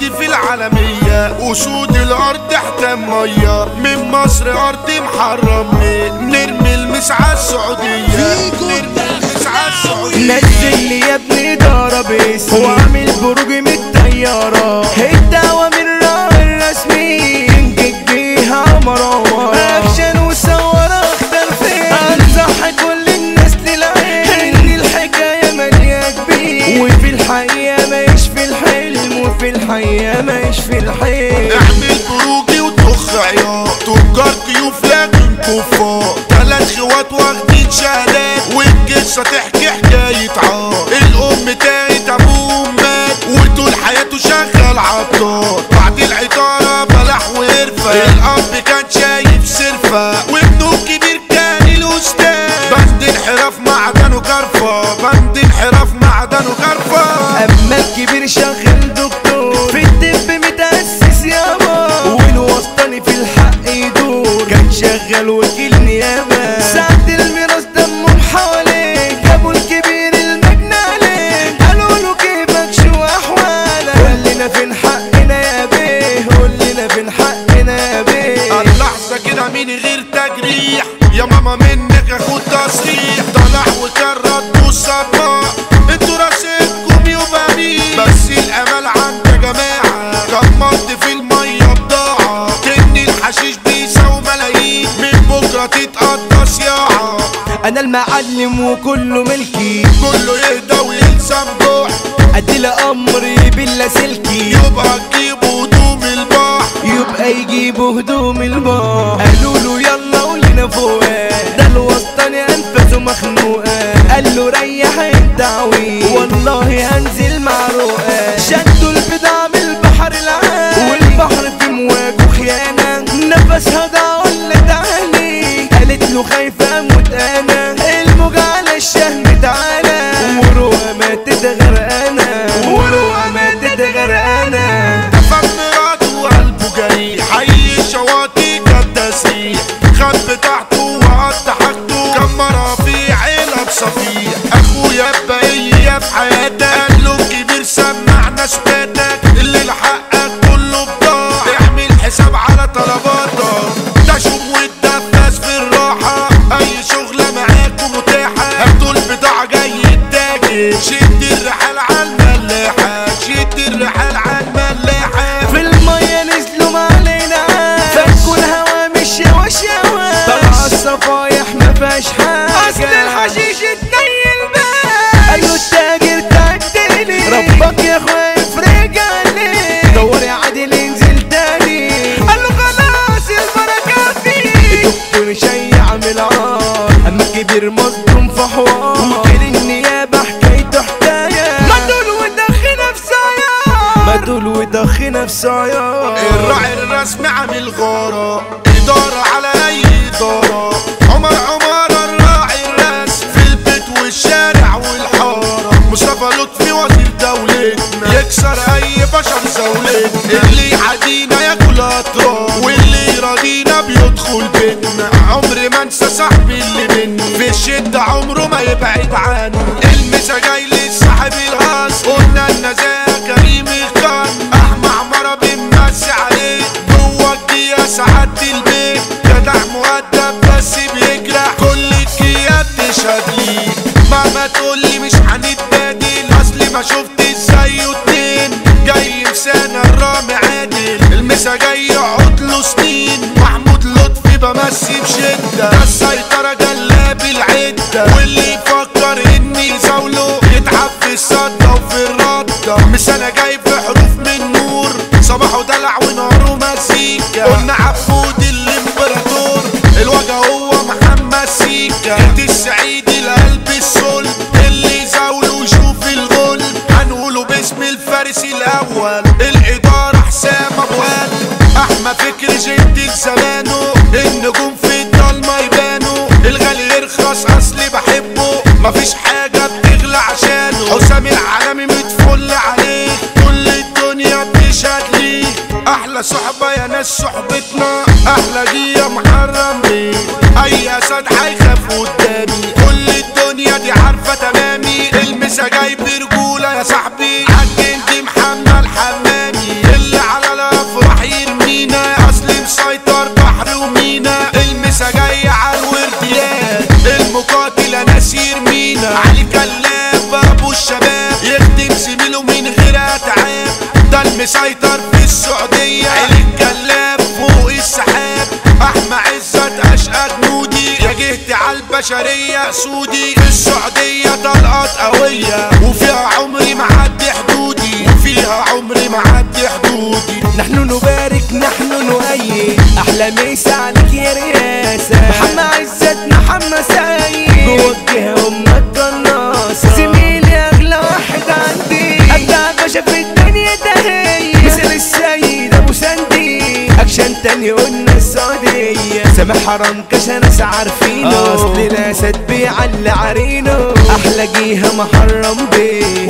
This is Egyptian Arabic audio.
سيدي في العالمية أسود الأرض تحت المية من مصر أرض محرمة نرمي المسعى السعودية نرمي المسعى السعودية نزل لي يا ابني ضرب اسمي واعمل بروج من الطيارة الدعوة من راعي الرسمي انجد بيها مروان اكشن وصور اخضر فين انصح كل الناس للعين ان الحكاية مالية كبير وفي الحقيقة مايش في الحلم وفي الحقيقة مايش في الحلم اعمل بروجي وتخ عيار تجار ضيوف لكن كفار تلات خوات واخدين شهادات والقصة تحكي حكاية عار الأم تاهت أبوه مات وطول حياته شغال عطار بعد العطارة بلح وقرفة الأب كان شايف سرفة وابنه الكبير كان الأستاذ بند انحراف معدنه كرفة بند انحراف معدنه كرفة اما الكبير شغال دكتور في الطب متأسس يابا والوسطاني في الحق يدور كان شغال وكيل نيابة ساعة الميراث دمهم حواليه جابوا الكبير المجنى عليه قالوا له كيفك شو احوالك قول لنا فين حقنا يا بيه قول لنا فين حقنا يا بيه اللحظة كده مين غير تجريح يا ماما منك اخد تصريح طلع وكرر والصباح انتوا راسكم يبقى مين بس الامل عند يا جماعة غمضت في المية بضاعة كن الحشيش بيساوي ملايين من بكرة تتقضى صياعة انا المعلم وكله ملكي كله يهدى ويلسم جوع ادي لامري بلا سلكي يبقى تجيبوا هدوم البحر يبقى يجيبوا هدوم البار قالوا له يلا ولينا فوق ده الوسطاني انفاسه مخنوقه قال له ريح الدعوي والله هنزل مع رؤى شدوا البضاعة من البحر العام والبحر في مواجه خيانة نفسها ضاع ولا تعالي قالت له خايفة اموت انا الموجة على الشهم تعالى وروى ماتت غرقانة وروى ماتت غرقانة دفن مراته وقلبه جريح حي الشواطئ كان تسريح خب تحته وقطع حاجته كان مرافيع عيلة بصفيح اخويا بقية في حياتك قال له الكبير سمعنا شباتك اللي لحقك كله بضاع اعمل حساب على طلباتك ده شوف وتدفس في الراحة اي شغلة معاكم متاحة هاتوا البضاعة جاي التاجر شد الرحال على الملاحة شد الرحال على الملاحة في المية نزلوا ما علينا فكوا الهوا مش شوا شوا طلع الصفايح ما فيهاش حاجة اصل الحشيش اتنيل بقى قال له التاجر تعدلي ربك يا اخويا يفرج عليك دور يا عادل انزل تاني قال له خلاص البركة فيك الدكتور شيع من العار اما الكبير مصدوم في حوار وكيل النيابة حكايته حكاية ما دول ودخ نفسها ما دول ودخ نفسها الراعي الرسمي عامل غارة إدارة على أي إدارة عمر عمارة الراعي الرسمي في البيت والشارع والحارة مصطفى لطفي وزير دولتنا يكسر أي بشر زولتنا اللي يعادينا ياكل أطراف واللي يراضينا بيدخل بيتنا عمري ما انسى صاحبي اللي مني في الشدة عمره ما يبعد عني المسا جاي لصاحب الغاز قلنا النزاهة كريم الخان أحمى عمارة بنمسي عليه جوه الجية سعادة البيت جدع مؤدب بس بيجرح كل الجية بتشهد ليه مهما تقولي مش هنتبادل أصلي ما شفت زيه اتنين جاي لسان الرامي عادل المسا جاي يقعد له سنين محمود لطفي بمسي بشدة ده السيطرة جلاب العدة واللي يفكر اني يزاوله يتعب في الصدة وفي الردة مش انا جاي في حروف من نور صباحه دلع وناره مزيكا قلنا عبود الامبراطور الوجه هو محمد سيكا انت السعيدي القلب السل اللي يزاوله يشوف الغل هنقوله باسم الفارس الاول الادارة حسام ابو قلب احمد فكري جد زمانه النجوم في الضلمة يبانوا الغالي يرخص اصلي بحبه مفيش حاجة بتغلى عشانه حسام العالمي متفل عليه كل الدنيا بتشهد ليه احلى صحبة يا ناس صحبتنا احلى جية محرم بيه اي اسد هيخاف قدامي كل الدنيا دي عارفة تمامي المس المسا جاي برجولة يا صاحبي عالجندي محمد حمامي اللي على الافراح يرمينا اصلي مسيطر بحر ومينا المسا جاي على الورديات المقاتل اناس يرمينا علي كلاب ابو الشباب يخدم زميله من غير اتعاب ده المسيطر في السعودية علي الكلاب فوق السحاب احمى عزت اشقى جنودي يا جهتي على البشرية سودي في السعودية طلقات قوية وفيها عمري معدي حدودي وفيها عمري معدي حدودي نحن نبارك نحن نؤيد احلى مسا عليك يا رياسة محمد عزت محمد سيد جوه الجهة امك قناصة زميلي اغلى واحد عندي ابدع باشا في الدنيا ده هي مثل السيد ابو سندي اكشن تاني قلنا السعودية سامح حرام كاش ناس عارفينه اصل الاسد بيعلي عرينه احلى جيها محرم بيه